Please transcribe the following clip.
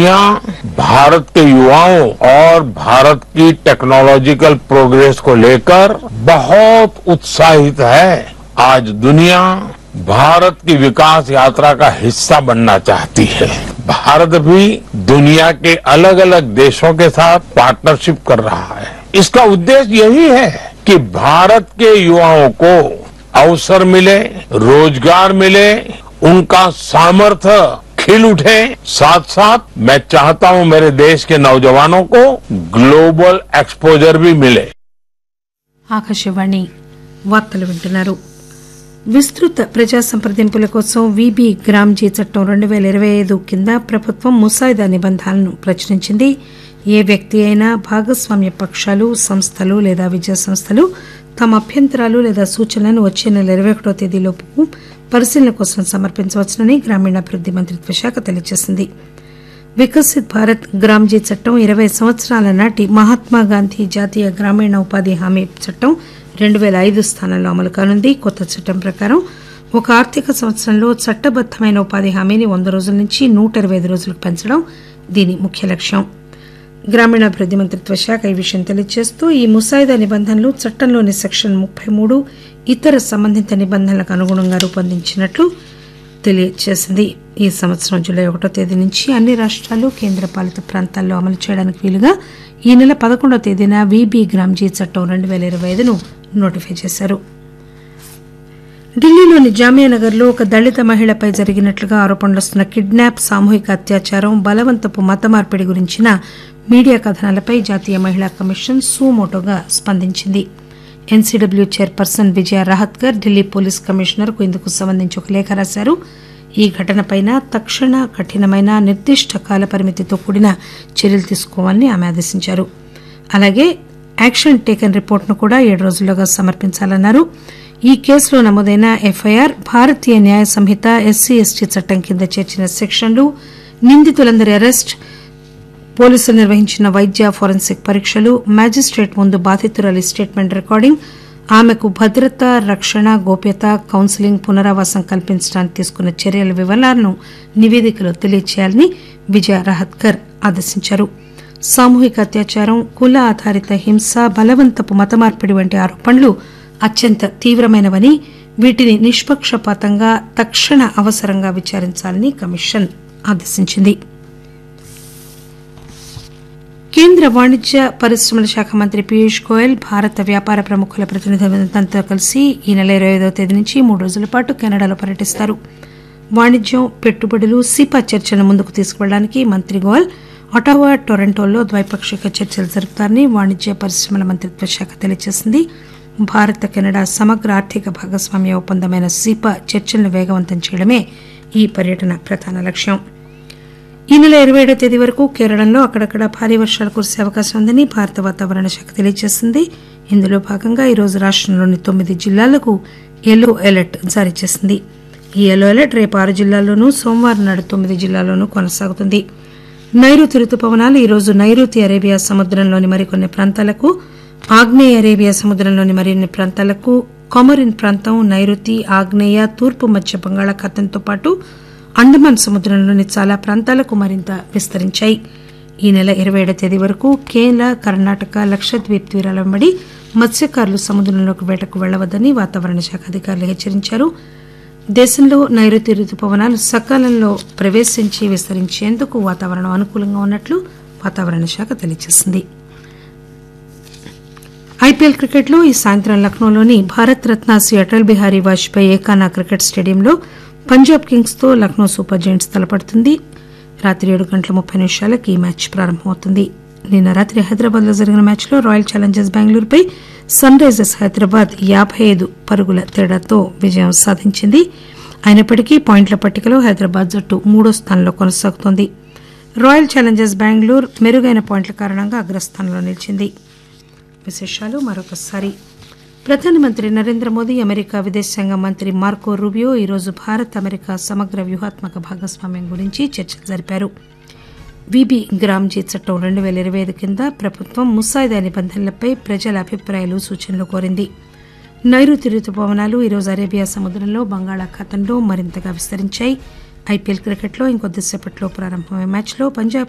दुनिया भारत के युवाओं और भारत की टेक्नोलॉजिकल प्रोग्रेस को लेकर बहुत उत्साहित है आज दुनिया भारत की विकास यात्रा का हिस्सा बनना चाहती है भारत भी दुनिया के अलग अलग देशों के साथ पार्टनरशिप कर रहा है इसका उद्देश्य यही है कि भारत के युवाओं को अवसर मिले रोजगार मिले उनका सामर्थ्य खिल उठे साथ साथ मैं चाहता हूं मेरे देश के नौजवानों को ग्लोबल एक्सपोजर भी मिले ఆకాశవాణి వార్తలు వింటున్నారు విస్తృత ప్రజా సంప్రదింపుల కోసం వీబీ గ్రామ్జీ చట్టం రెండు పేల ఇరవై ఐదు కింద ప్రభుత్వం ముసాయిదా నిబంధనలను ప్రచురించింది ఏ వ్యక్తి అయినా భాగస్వామ్య పక్షాలు సంస్థలు లేదా విద్యా సంస్థలు తమ అభ్యంతరాలు లేదా సూచనలను వచ్చే నెల ఇరవై ఒకటో తేదీలోపు పరిశీలన కోసం సమర్పించవచ్చునని గ్రామీణాభివృద్ది మంత్రిత్వ శాఖ తెలియజేసింది వికసిత్ భారత్ గ్రామ్జీ చట్టం ఇరవై సంవత్సరాల నాటి మహాత్మాగాంధీ జాతీయ గ్రామీణ ఉపాధి హామీ చట్టం రెండు పేల ఐదు స్థానంలో అమలు కానుంది కొత్త చట్టం ప్రకారం ఒక ఆర్థిక సంవత్సరంలో చట్టబద్దమైన ఉపాధి హామీని వంద రోజుల నుంచి నూట ఇరవై ఐదు రోజులకు పెంచడం దీని ముఖ్య లక్ష్యం గ్రామీణాభివృద్ది మంత్రిత్వ శాఖ ఈ విషయం తెలియజేస్తూ ఈ ముసాయిదా నిబంధనలు చట్టంలోని సెక్షన్ ముప్పై మూడు ఇతర సంబంధిత నిబంధనలకు అనుగుణంగా రూపొందించినట్లు తెలియజేసింది ఈ సంవత్సరం జూలై ఒకటో తేదీ నుంచి అన్ని రాష్ట్రాలు కేంద్ర పాలిత ప్రాంతాల్లో అమలు చేయడానికి వీలుగా ఈ నెల పదకొండో తేదీన వీబీ గ్రామ్జీ చట్టం రెండు పేల ఇరవై ఐదును నోటిఫై చేశారు ఢిల్లీలోని జామియా నగర్లో ఒక దళిత మహిళపై జరిగినట్లుగా ఆరోపణలు వస్తున్న కిడ్నాప్ సామూహిక అత్యాచారం బలవంతపు మత మార్పిడి గురించిన మీడియా కథనాలపై జాతీయ మహిళా కమిషన్ సుమోటోగా స్పందించింది NCW chairperson Vijaya Rahatkar Delhi police commissioner కు ఇందుకు సంబంధించి ఒక లేఖ రాశారు ఈ ఘటనపై తక్షణ కఠినమైన నిర్దిష్ట కాల పరిమితితో కూడిన చర్యలు తీసుకోవాలని ఆమె ఆదేశించారు అలాగే యాక్షన్ టేకన్ రిపోర్టును కూడా ఏడు రోజుల్లోగా సమర్పించాలన్నారు ఈ కేసులో నమోదైన ఎఫ్ఐఆర్ భారతీయ న్యాయ సంహిత ఎస్సీ ఎస్టీ చట్టం కింద చేర్చిన సెక్షన్లు నిందితులందరి అరెస్ట్ పోలీసులు నిర్వహించిన వైద్య ఫోరెన్సిక్ పరీక్షలు మ్యాజిస్టేట్ ముందు బాధితురాలి స్టేట్మెంట్ రికార్డింగ్ ఆమెకు భద్రత రక్షణ గోప్యత కౌన్సిలింగ్ పునరావాసం కల్పించడానికి తీసుకున్న చర్యల వివరాలను నివేదికలో తెలియచేయాలని విజయ రహత్కర్ ఆదేశించారు సామూహిక అత్యాచారం కుల ఆధారిత హింస బలవంతపు మత మార్పిడి వంటి ఆరోపణలు అత్యంత తీవ్రమైనవని వీటిని నిష్పక్షపాతంగా తక్షణ అవసరంగా విచారించాలని కమిషన్ ఆదేశించింది కేంద్ర వాణిజ్య పరిశ్రమల శాఖ మంత్రి పీయూష్ గోయల్ భారత వ్యాపార ప్రముఖుల ప్రతినిధులతో కలిసి ఈ నెల ఇరవై ఐదవ తేదీ నుంచి మూడు రోజుల పాటు కెనడాలో పర్యటిస్తారు వాణిజ్యం పెట్టుబడులు సిపా చర్చలను ముందుకు తీసుకువెళ్ళడానికి మంత్రి గోయల్ ఒటావా టొరంటోలో ద్వైపాక్షిక చర్చలు జరుపుతారని వాణిజ్య పరిశ్రమల మంత్రిత్వ శాఖ తెలియజేసింది భారత కెనడా సమగ్ర ఆర్థిక భాగస్వామ్య ఒప్పందమైన సిపా చర్చలను వేగవంతం చేయడమే ఈ పర్యటన ప్రధాన లక్ష్యం ఈ నెల ఇరవై ఏడో తేదీ వరకు కేరళంలో అక్కడక్కడ భారీ వర్షాలు కురిసే అవకాశం ఉందని భారత వాతావరణ శాఖ తెలియజేసింది ఇందులో భాగంగా ఈరోజు రాష్టంలోని తొమ్మిది జిల్లాలకు ఎల్లో అలర్ట్ జారీ చేసింది ఈ ఎల్లో అలర్ట్ రేపు ఆరు జిల్లాల్లోనూ సోమవారం నాడు తొమ్మిది జిల్లాల్లోనూ కొనసాగుతుంది నైరుతి రుతుపవనాలు ఈరోజు నైరుతి అరేబియా సముద్రంలోని మరికొన్ని ప్రాంతాలకు ఆగ్నేయ అరేబియా సముద్రంలోని మరిన్ని ప్రాంతాలకు కొమరిన్ ప్రాంతం నైరుతి ఆగ్నేయ తూర్పు మధ్య బంగాళాఖాతంతో పాటు అండమాన్ సముద్రంలోని చాలా ప్రాంతాలకు మరింత విస్తరించాయి ఈ నెల ఇరవై ఏడో తేదీ వరకు కేరళ కర్ణాటక లక్షద్వీప్ తీరాల వెంబడి మత్స్యకారులు సముద్రంలోకి వేటకు వెళ్లవద్దని వాతావరణ శాఖ అధికారులు హెచ్చరించారు దేశంలో నైరుతి రుతుపవనాలు సకాలంలో ప్రవేశించి విస్తరించేందుకు వాతావరణం అనుకూలంగా ఉన్నట్లు వాతావరణ శాఖ తెలియజేసింది ఐపీఎల్ క్రికెట్లో ఈ సాయంత్రం లక్నోలోని భారత్ రత్న శ్రీ అటల్ బిహారీ వాజ్పేయి ఏకానా క్రికెట్ స్టేడియంలో పంజాబ్ కింగ్స్ తో లక్నో సూపర్ జెయింట్స్ తలపడుతుంది రాత్రి ఏడు గంటల ముప్పై నిమిషాలకు ఈ మ్యాచ్ ప్రారంభమవుతుంది నిన్న రాత్రి హైదరాబాద్ లో జరిగిన మ్యాచ్ లో రాయల్ ఛాలెంజర్స్ బెంగళూరుపై సన్ రైజర్స్ హైదరాబాద్ యాబై ఐదు పరుగుల తేడాతో విజయం సాధించింది అయినప్పటికీ పాయింట్ల పట్టికలో హైదరాబాద్ జట్టు మూడో స్థానంలో కొనసాగుతోంది రాయల్ ఛాలెంజర్స్ బెంగళూరు మెరుగైన పాయింట్ల కారణంగా అగ్రస్థానంలో నిలిచింది విశేషాలు మరొకసారి ప్రధానమంత్రి నరేంద్ర మోదీ అమెరికా విదేశాంగ మంత్రి మార్కో రూబియో ఈరోజు భారత్ అమెరికా సమగ్ర వ్యూహాత్మక భాగస్వామ్యం గురించి చర్చలు జరిపారు విబి గ్రామ్జీ చట్టం రెండు పేల ఇరవై ఐదు కింద ప్రభుత్వం ముసాయిదా నిబంధనలపై ప్రజల అభిప్రాయాలు సూచనలు కోరింది నైరుతి రుతుపవనాలు ఈరోజు అరేబియా సముద్రంలో బంగాళాఖాతంలో మరింతగా విస్తరించాయి ఐపీఎల్ క్రికెట్లో ఇంకొద్దిసేపట్లో ప్రారంభమయ్యే మ్యాచ్లో పంజాబ్